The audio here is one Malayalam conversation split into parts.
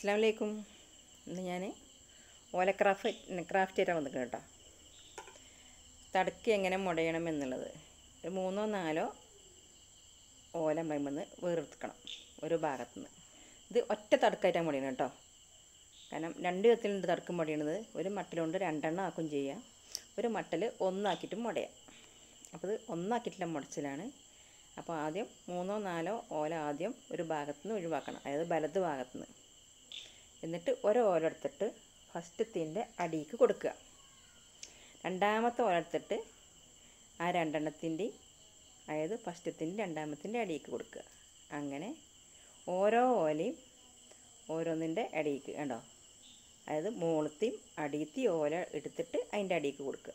അസ്സാം വലൈക്കും ഇന്ന് ഞാൻ ഓലക്രാഫ്റ്റ് ക്രാഫ്റ്റ് ആയിട്ടാണ് വന്നിരിക്കുന്നത് കേട്ടോ തടക്കി എങ്ങനെ മുടയണം എന്നുള്ളത് ഒരു മൂന്നോ നാലോ ഓല മൈമെന്ന് വേറെടുക്കണം ഒരു ഭാഗത്തു നിന്ന് ഇത് ഒറ്റ തടക്കായിട്ടാണ് മുടയണം കേട്ടോ കാരണം രണ്ട് വിധത്തിലുണ്ട് തടക്കം മുടയണത് ഒരു മട്ടിലുണ്ട് രണ്ടെണ്ണം ആക്കും ചെയ്യാം ഒരു മട്ടിൽ ഒന്നാക്കിയിട്ടും മുടയാം അപ്പോൾ ഇത് ഒന്നാക്കിയിട്ടുള്ള മുടച്ചിലാണ് അപ്പോൾ ആദ്യം മൂന്നോ നാലോ ഓല ആദ്യം ഒരു ഭാഗത്തു നിന്ന് ഒഴിവാക്കണം അതായത് വലത് ഭാഗത്തു നിന്ന് എന്നിട്ട് ഒരു ഓല എടുത്തിട്ട് ഫസ്റ്റത്തിൻ്റെ അടിയിക്ക് കൊടുക്കുക രണ്ടാമത്തെ ഓല എടുത്തിട്ട് ആ രണ്ടെണ്ണത്തിൻ്റെ അതായത് ഫസ്റ്റത്തിൻ്റെ രണ്ടാമത്തിൻ്റെ അടിയിക്ക് കൊടുക്കുക അങ്ങനെ ഓരോ ഓലയും ഓരോന്നിൻ്റെ അടിയിക്ക് കണ്ടോ അതായത് മുകളത്തെയും അടിയത്തി ഓല എടുത്തിട്ട് അതിൻ്റെ അടിയിക്ക് കൊടുക്കുക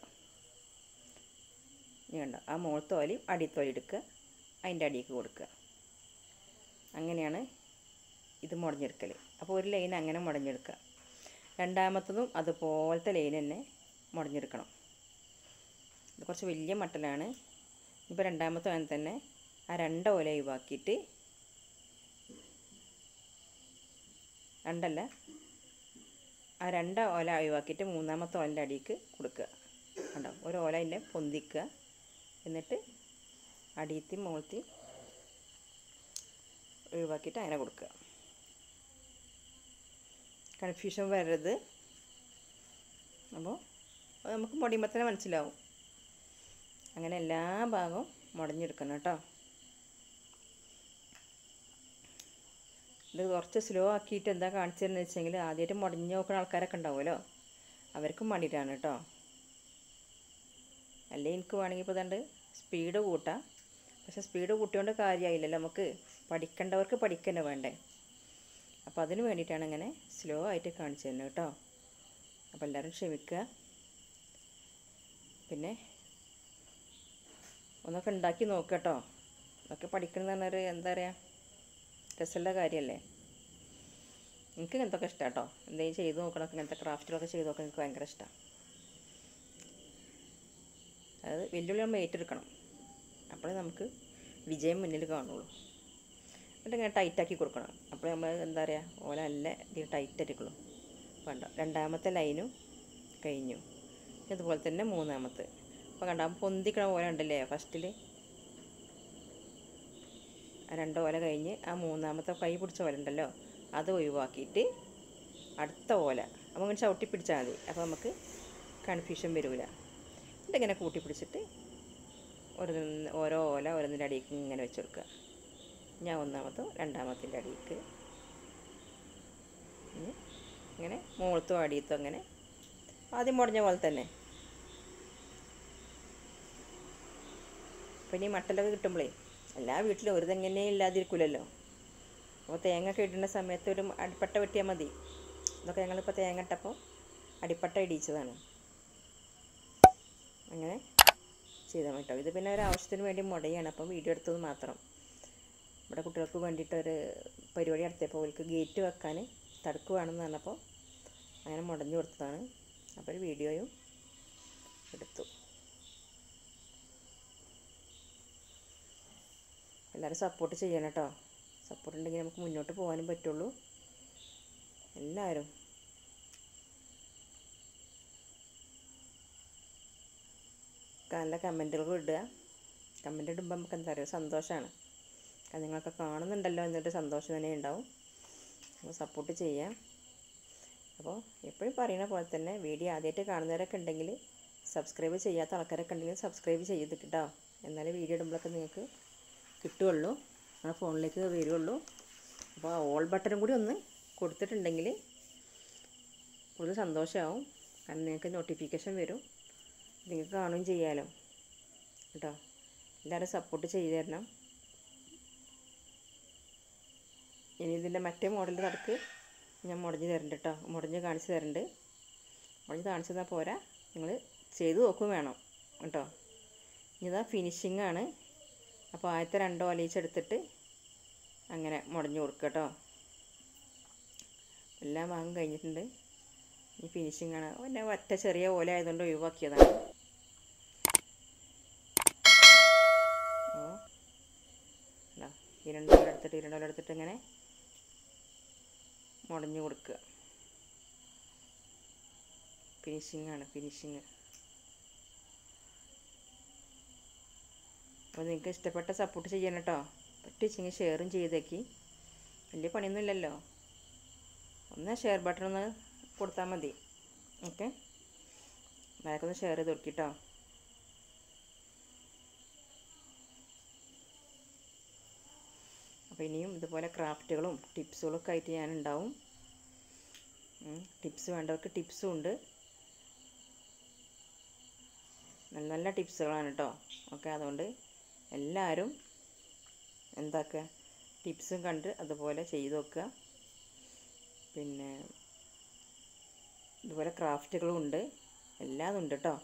ഇനി കണ്ടോ ആ മുകളത്തെ ഓലയും അടിയത്തെ ഓല എടുക്കുക അതിൻ്റെ അടിയിക്ക് കൊടുക്കുക അങ്ങനെയാണ് ഇത് മുടഞ്ഞെടുക്കൽ അപ്പോൾ ഒരു ലൈൻ അങ്ങനെ മുടഞ്ഞെടുക്കുക രണ്ടാമത്തതും അതുപോലത്തെ ലൈൻ തന്നെ മുടഞ്ഞെടുക്കണം ഇത് കുറച്ച് വലിയ മട്ടലാണ് ഇപ്പോൾ രണ്ടാമത്തെ അങ്ങനെ തന്നെ ആ രണ്ട് ഓല ഒഴിവാക്കിയിട്ട് രണ്ടല്ല ആ രണ്ട് ഓല ഒഴിവാക്കിയിട്ട് മൂന്നാമത്തെ ഓലിൻ്റെ അടിയിക്ക് കൊടുക്കുക കണ്ടോ ഒരു ഓല അതിൻ്റെ പൊന്തിക്കുക എന്നിട്ട് അടിയത്തി മുകളത്തി ഒഴിവാക്കിയിട്ട് അങ്ങനെ കൊടുക്കുക കൺഫ്യൂഷൻ വരരുത് അപ്പോൾ അത് നമുക്ക് മുടിയുമ്പോൾ തന്നെ മനസ്സിലാവും അങ്ങനെ എല്ലാ ഭാഗവും മുടഞ്ഞെടുക്കണം കേട്ടോ ഇത് കുറച്ച് സ്ലോ ആക്കിയിട്ട് എന്താ കാണിച്ചതെന്ന് വെച്ചെങ്കിൽ ആദ്യമായിട്ട് മുടഞ്ഞു നോക്കുന്ന ആൾക്കാരൊക്കെ ഉണ്ടാവുമല്ലോ അവർക്കും വേണ്ടിയിട്ടാണ് കേട്ടോ അല്ലേ എനിക്ക് വേണമെങ്കിൽ ഇപ്പോൾ ഇതുണ്ട് സ്പീഡ് കൂട്ടാം പക്ഷെ സ്പീഡ് കൂട്ടിയോണ്ട് കാര്യമായില്ലല്ലോ നമുക്ക് പഠിക്കേണ്ടവർക്ക് പഠിക്കന്നെ വേണ്ടേ അപ്പോൾ അതിന് വേണ്ടിയിട്ടാണ് ഇങ്ങനെ സ്ലോ ആയിട്ട് കാണിച്ചു തരുന്നത് കേട്ടോ അപ്പോൾ എല്ലാവരും ക്ഷമിക്കുക പിന്നെ ഒന്നൊക്കെ ഉണ്ടാക്കി നോക്കുക കേട്ടോ അതൊക്കെ പഠിക്കണമെന്ന് പറഞ്ഞൊരു എന്താ പറയുക രസമുള്ള കാര്യമല്ലേ എനിക്ക് ഇങ്ങനത്തൊക്കെ ഇഷ്ടമാണ് കേട്ടോ എന്തെങ്കിലും ചെയ്ത് നോക്കണമൊക്കെ ഇങ്ങനത്തെ ക്രാഫ്റ്റിലൊക്കെ ചെയ്ത് നോക്കാൻ എനിക്ക് ഭയങ്കര ഇഷ്ടമാണ് അതായത് വെല്ലുവിളി നമ്മൾ ഏറ്റെടുക്കണം അപ്പോഴേ നമുക്ക് വിജയം മുന്നിൽ കാണുള്ളൂ എന്നിട്ട് ഇങ്ങനെ ടൈറ്റാക്കി കൊടുക്കണം അപ്പോൾ നമ്മൾ എന്താ പറയുക ഓല നല്ല ഇത് ടൈറ്റ് ആയിരിക്കുള്ളൂ വേണ്ട രണ്ടാമത്തെ ലൈനും കഴിഞ്ഞു ഇതുപോലെ തന്നെ മൂന്നാമത്തെ അപ്പോൾ കണ്ട പൊന്തിക്കണ ഓല ഉണ്ടല്ലേ ഫസ്റ്റിൽ ആ രണ്ട് ഓല കഴിഞ്ഞ് ആ മൂന്നാമത്തെ കൈ പിടിച്ച ഓല ഉണ്ടല്ലോ അത് ഒഴിവാക്കിയിട്ട് അടുത്ത ഓല അപ്പോൾ ഇങ്ങനെ ചവിട്ടി പിടിച്ചാൽ മതി അപ്പോൾ നമുക്ക് കൺഫ്യൂഷൻ വരില്ല എന്നിട്ട് ഇങ്ങനെ കൂട്ടി പിടിച്ചിട്ട് ഒരു ഓരോ ഓല ഓരോന്നിൻ്റെ അടിയിലേക്ക് ഇങ്ങനെ വെച്ച് കൊടുക്കുക ഞാൻ ഒന്നാമത്തോ രണ്ടാമത്തിൻ്റെ അടിയിലേക്ക് ഇങ്ങനെ മുകളത്തോ അടിയത്തോ അങ്ങനെ ആദ്യം മുടഞ്ഞ പോലെ തന്നെ അപ്പം ഇനി മട്ടലൊക്കെ കിട്ടുമ്പോഴേ എല്ലാ വീട്ടിലും ഒരു തെങ്ങനെ ഇല്ലാതിരിക്കില്ലല്ലോ അപ്പോൾ തേങ്ങ ഒക്കെ ഇടുന്ന സമയത്ത് ഒരു അടിപ്പട്ട വെട്ടിയാൽ മതി ഇതൊക്കെ ഞങ്ങളിപ്പോൾ തേങ്ങ ഇട്ടപ്പോൾ അടിപ്പട്ട ഇടിച്ചതാണ് അങ്ങനെ ചെയ്താൽ കേട്ടോ ഇത് പിന്നെ ഒരു ആവശ്യത്തിന് വേണ്ടി മുടയാണ് അപ്പോൾ വീഡിയോ എടുത്തത് മാത്രം ഇവിടെ കുട്ടികൾക്ക് വേണ്ടിയിട്ട് ഒരു പരിപാടി നടത്തിയപ്പോൾ അവർക്ക് ഗേറ്റ് വെക്കാൻ തടുക്ക് വേണമെന്ന് പറഞ്ഞപ്പോൾ അങ്ങനെ മുടഞ്ഞു കൊടുത്തതാണ് അപ്പോൾ ഒരു വീഡിയോയും എടുത്തു എല്ലാവരും സപ്പോർട്ട് ചെയ്യണം കേട്ടോ സപ്പോർട്ട് ഉണ്ടെങ്കിൽ നമുക്ക് മുന്നോട്ട് പോകാനും പറ്റുള്ളൂ എല്ലാവരും നല്ല കമൻറ്റുകൾ ഇടുക കമൻ്റ് ഇടുമ്പോൾ നമുക്ക് എന്താ പറയുക സന്തോഷമാണ് അത് നിങ്ങളൊക്കെ കാണുന്നുണ്ടല്ലോ എന്നിട്ട് സന്തോഷം തന്നെ ഉണ്ടാവും അപ്പോൾ സപ്പോർട്ട് ചെയ്യാം അപ്പോൾ എപ്പോഴും പറയുന്ന പോലെ തന്നെ വീഡിയോ ആദ്യമായിട്ട് കാണുന്നവരൊക്കെ ഉണ്ടെങ്കിൽ സബ്സ്ക്രൈബ് ചെയ്യാത്ത ആൾക്കാരൊക്കെ ഉണ്ടെങ്കിൽ സബ്സ്ക്രൈബ് ചെയ്ത് കേട്ടോ എന്നാലേ വീഡിയോ ഇടുമ്പോഴൊക്കെ നിങ്ങൾക്ക് കിട്ടുകയുള്ളൂ ആ ഫോണിലേക്ക് വരുള്ളൂ അപ്പോൾ ആ ഓൾ ബട്ടണും കൂടി ഒന്ന് കൊടുത്തിട്ടുണ്ടെങ്കിൽ കൂടുതൽ സന്തോഷമാവും കാരണം നിങ്ങൾക്ക് നോട്ടിഫിക്കേഷൻ വരും നിങ്ങൾക്ക് കാണുകയും ചെയ്യാമല്ലോ കേട്ടോ എല്ലാവരും സപ്പോർട്ട് ചെയ്തു തരണം ഇനി ഇതിൻ്റെ മറ്റേ മോഡൽ നടക്ക് ഞാൻ മുടഞ്ഞ് തരുന്നുണ്ട് കേട്ടോ മുടഞ്ഞ് കാണിച്ച് തരുന്നുണ്ട് മുടഞ്ഞ് കാണിച്ചു തന്നാൽ പോരാ നിങ്ങൾ ചെയ്ത് നോക്കും വേണം കേട്ടോ ഇതാ ഫിനിഷിംഗ് ആണ് അപ്പോൾ ആദ്യത്തെ രണ്ട് ഓലയിച്ചെടുത്തിട്ട് അങ്ങനെ മുടഞ്ഞ് കൊടുക്കുക കേട്ടോ എല്ലാം ഭാഗം കഴിഞ്ഞിട്ടുണ്ട് ഇനി ഫിനിഷിംഗ് ആണ് പിന്നെ ഒറ്റ ചെറിയ ഓല ആയതുകൊണ്ട് ഒഴിവാക്കിയതാണ് അപ്പോൾ ഈ രണ്ട് ഓല എടുത്തിട്ട് ഈ രണ്ട് ഓല എടുത്തിട്ട് ഇങ്ങനെ മുടഞ്ഞു കൊടുക്കുക ഫിനിഷിംഗ് ആണ് ഫിനിഷിങ് അപ്പോൾ നിങ്ങൾക്ക് ഇഷ്ടപ്പെട്ട സപ്പോർട്ട് ചെയ്യണം കേട്ടോ പറ്റുവെച്ചെങ്കിൽ ഷെയറും ചെയ്തേക്ക് വലിയ പണിയൊന്നുമില്ലല്ലോ ഒന്ന് ഷെയർ ബട്ടൺ ഒന്ന് കൊടുത്താൽ മതി ഓക്കെ ഒന്ന് ഷെയർ ചെയ്ത് കൊടുക്കിട്ടോ അപ്പോൾ ഇനിയും ഇതുപോലെ ക്രാഫ്റ്റുകളും ടിപ്സുകളും ഒക്കെ ആയിട്ട് ഞാൻ ഉണ്ടാവും ടിപ്സ് വേണ്ടവർക്ക് ടിപ്സും ഉണ്ട് നല്ല നല്ല ടിപ്സുകളാണ് കേട്ടോ ഓക്കെ അതുകൊണ്ട് എല്ലാവരും എന്താക്കുക ടിപ്സും കണ്ട് അതുപോലെ ചെയ്ത് നോക്കുക പിന്നെ ഇതുപോലെ ക്രാഫ്റ്റുകളും ഉണ്ട് എല്ലാതും ഉണ്ട് കേട്ടോ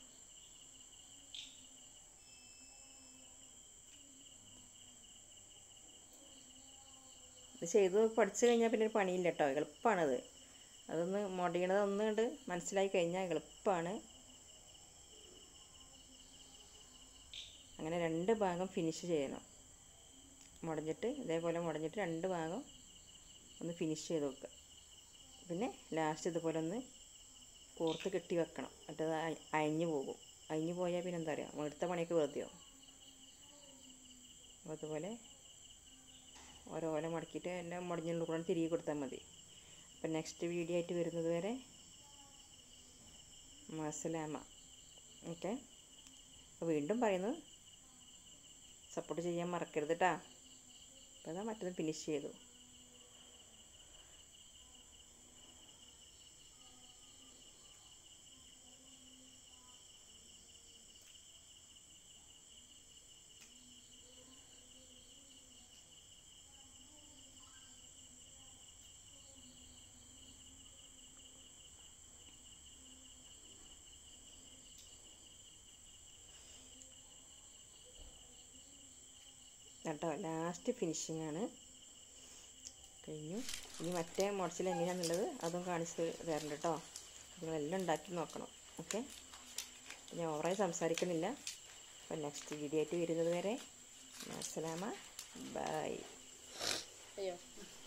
ഇത് ചെയ്ത് പഠിച്ചു കഴിഞ്ഞാൽ പിന്നെ ഒരു പണിയില്ല കേട്ടോ എളുപ്പമാണത് അതൊന്ന് മുടയണത് ഒന്ന് കണ്ട് മനസ്സിലായി കഴിഞ്ഞാൽ എളുപ്പമാണ് അങ്ങനെ രണ്ട് ഭാഗം ഫിനിഷ് ചെയ്യണം മുടഞ്ഞിട്ട് ഇതേപോലെ മുടഞ്ഞിട്ട് രണ്ട് ഭാഗം ഒന്ന് ഫിനിഷ് ചെയ്ത് വെക്കുക പിന്നെ ലാസ്റ്റ് ഇതുപോലെ ഒന്ന് കോർത്ത് കെട്ടി വെക്കണം മറ്റേത് അയ- അയഞ്ഞു പോകും അയഞ്ഞു പോയാൽ പിന്നെ എന്താ പറയുക എടുത്ത പണിയൊക്കെ വെറുതെയാവും അപ്പോൾ അതുപോലെ ഓരോ ഓല മടക്കിയിട്ട് എല്ലാം മുടഞ്ഞുള്ള കൂടെ തിരികെ കൊടുത്താൽ മതി അപ്പം നെക്സ്റ്റ് വീഡിയോ ആയിട്ട് വരുന്നത് വരെ മസലാമ ഓക്കെ അപ്പോൾ വീണ്ടും പറയുന്നു സപ്പോർട്ട് ചെയ്യാൻ മറക്കരുത് കേട്ടാ അപ്പോൾ അതാ മറ്റൊന്ന് ഫിനിഷ് ചെയ്തു കേട്ടോ ലാസ്റ്റ് ഫിനിഷിംഗ് ആണ് കഴിഞ്ഞു ഇനി മറ്റേ മോഡ്സിൽ എങ്ങനെയാണെന്നുള്ളത് അതും കാണിച്ച് തരണ്ട കേട്ടോ നിങ്ങളെല്ലാം ഉണ്ടാക്കി നോക്കണം ഓക്കെ ഞാൻ ഓവറായി സംസാരിക്കുന്നില്ല അപ്പോൾ നെക്സ്റ്റ് വീഡിയോ ആയിട്ട് വരുന്നത് വരെ അസ്സലാമ ബൈ അയ്യോ